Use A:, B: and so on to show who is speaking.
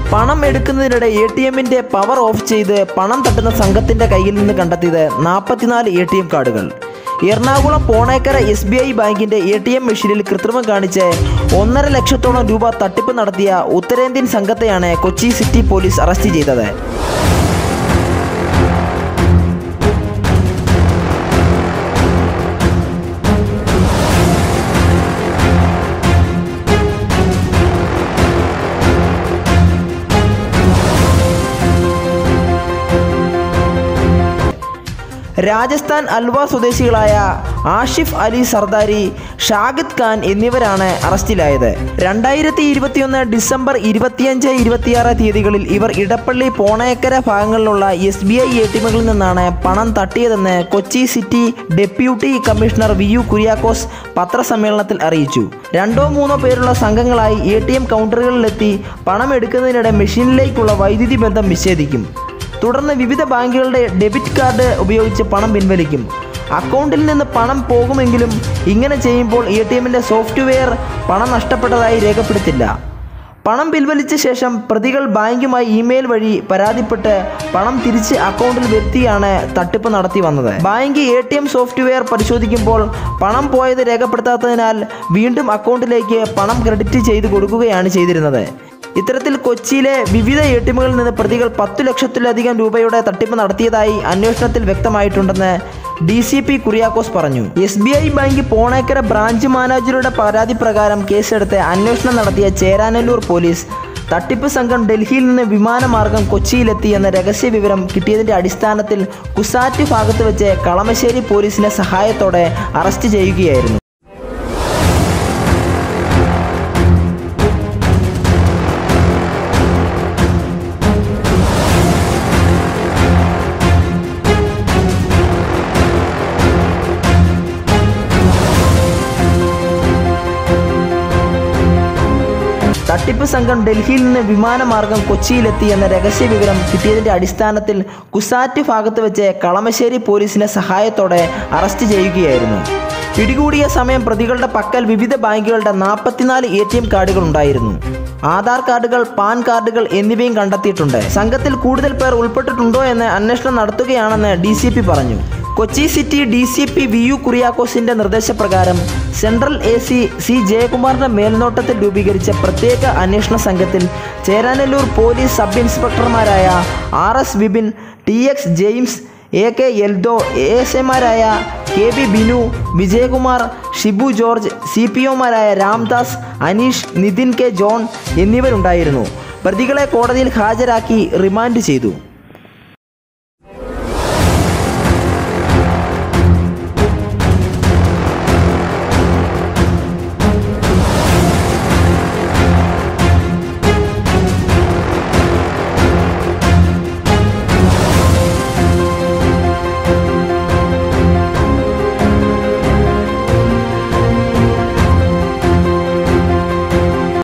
A: പണം എടുക്കുന്നതിനിടെ A T എമ്മിന്റെ പവർ ഓഫ് ചെയ്ത് പണം തട്ടുന്ന സംഘത്തിന്റെ കയ്യിൽ നിന്ന് കണ്ടെത്തിയത് നാൽപ്പത്തിനാല് എ ടി എം കാർഡുകൾ Ernakulam Ponekkara S B I ബാങ്കിന്റെ എ ടി എം മെഷീനിൽ കൃത്രിമം കാണിച്ച് ഒന്നര ലക്ഷത്തോളം രൂപ തട്ടിപ്പ് നടത്തിയ ഉത്തരേന്ത്യൻ സംഘത്തെയാണ് കൊച്ചി സിറ്റി പോലീസ് അറസ്റ്റ് ചെയ്തത് രാജസ്ഥാൻ അൽവ സ്വദേശികളായ ആഷിഫ് അലി സർദാരി ഷാഹിദ് ഖാൻ എന്നിവരാണ് അറസ്റ്റിലായത് രണ്ടായിരത്തി ഇരുപത്തിയൊന്ന് ഡിസംബർ ഇരുപത്തിയഞ്ച് ഇരുപത്തിയാറ് തീയതികളിൽ ഇവർ ഇടപ്പള്ളി പോണേക്കര ഭാഗങ്ങളിലുള്ള S B I A T എമ്മുകളിൽ നിന്നാണ് പണം തട്ടിയതെന്ന് Kochi city deputy commissioner V U Kuriakose പത്രസമ്മേളനത്തിൽ അറിയിച്ചു രണ്ടോ മൂന്നോ പേരുള്ള സംഘങ്ങളായി എ ടി എം കൗണ്ടറുകളിലെത്തി പണം എടുക്കുന്നതിനിടെ മെഷീനിലേക്കുള്ള വൈദ്യുതി ബന്ധം വിച്ഛേദിക്കും തുടർന്ന് വിവിധ ബാങ്കുകളുടെ ഡെബിറ്റ് കാർഡ് ഉപയോഗിച്ച് പണം പിൻവലിക്കും അക്കൗണ്ടിൽ നിന്ന് പണം പോകുമെങ്കിലും ഇങ്ങനെ ചെയ്യുമ്പോൾ എ ടി എമ്മിൻ്റെ സോഫ്റ്റ്വെയർ പണം നഷ്ടപ്പെട്ടതായി രേഖപ്പെടുത്തില്ല പണം പിൻവലിച്ച ശേഷം പ്രതികൾ ബാങ്കുമായി ഇമെയിൽ വഴി പരാതിപ്പെട്ട് പണം തിരിച്ച് അക്കൗണ്ടിൽ വരുത്തിയാണ് തട്ടിപ്പ് നടത്തി വന്നത് bank A T M software പരിശോധിക്കുമ്പോൾ പണം പോയത് രേഖപ്പെടുത്താത്തതിനാൽ വീണ്ടും അക്കൗണ്ടിലേക്ക് പണം ക്രെഡിറ്റ് ചെയ്ത് കൊടുക്കുകയാണ് ചെയ്തിരുന്നത് ഇത്തരത്തിൽ കൊച്ചിയിലെ വിവിധ എ ടി എമ്മുകളിൽ നിന്ന് പ്രതികൾ പത്തു ലക്ഷത്തിലധികം രൂപയുടെ തട്ടിപ്പ് നടത്തിയതായി അന്വേഷണത്തിൽ വ്യക്തമായിട്ടുണ്ടെന്ന് ഡി സി പി കുര്യാക്കോസ് പറഞ്ഞു S B I bank Ponekkara branch മാനേജറുടെ പരാതി പ്രകാരം കേസെടുത്ത് അന്വേഷണം നടത്തിയ ചേരാനല്ലൂർ പോലീസ് തട്ടിപ്പ് സംഘം ഡൽഹിയിൽ നിന്ന് വിമാനമാർഗം കൊച്ചിയിലെത്തി എന്ന രഹസ്യ വിവരം കിട്ടിയതിന്റെ അടിസ്ഥാനത്തിൽ കുസാറ്റ് ഭാഗത്ത് വെച്ച് കളമശ്ശേരി പോലീസിന്റെ സഹായത്തോടെ അറസ്റ്റ് ചെയ്യുകയായിരുന്നു തട്ടിപ്പ് സംഘം ഡൽഹിയിൽ നിന്ന് വിമാനമാർഗം കൊച്ചിയിലെത്തി എന്ന രഹസ്യ വിവരം കിട്ടിയതിന്റെ അടിസ്ഥാനത്തിൽ കുസാറ്റ് ഭാഗത്ത് വെച്ച് കളമശ്ശേരി പോലീസിന്റെ സഹായത്തോടെ അറസ്റ്റ് ചെയ്യുകയായിരുന്നു പിടികൂടിയ സമയം പ്രതികളുടെ പക്കൽ വിവിധ ബാങ്കുകളുടെ നാൽപ്പത്തിനാല് എ ടി എം കാർഡുകൾ ഉണ്ടായിരുന്നു ആധാർ കാർഡുകൾ പാൻ കാർഡുകൾ എന്നിവയും കണ്ടെത്തിയിട്ടുണ്ട് സംഘത്തിൽ കൂടുതൽ പേർ ഉൾപ്പെട്ടിട്ടുണ്ടോ എന്ന് അന്വേഷണം നടത്തുകയാണെന്ന് ഡി സി പി പറഞ്ഞു Kochi city D C P V U കുറിയാക്കോസിന്റെ നിർദ്ദേശപ്രകാരം സെൻട്രൽ എ സി സി ജയകുമാറിന്റെ മേൽനോട്ടത്തിൽ രൂപീകരിച്ച പ്രത്യേക അന്വേഷണ സംഘത്തിൽ ചേരാനല്ലൂർ പോലീസ് സബ് ഇൻസ്പെക്ടർമാരായ R S Vipin T X James A K Eldo A S എമാരായ K B Binu Vijayakumar Shibu George C P ഒമാരായ രാംദാസ് അനീഷ് നിതിൻ കെ ജോൺ എന്നിവരുണ്ടായിരുന്നു പ്രതികളെ കോടതിയിൽ ഹാജരാക്കി റിമാൻഡ് ചെയ്തു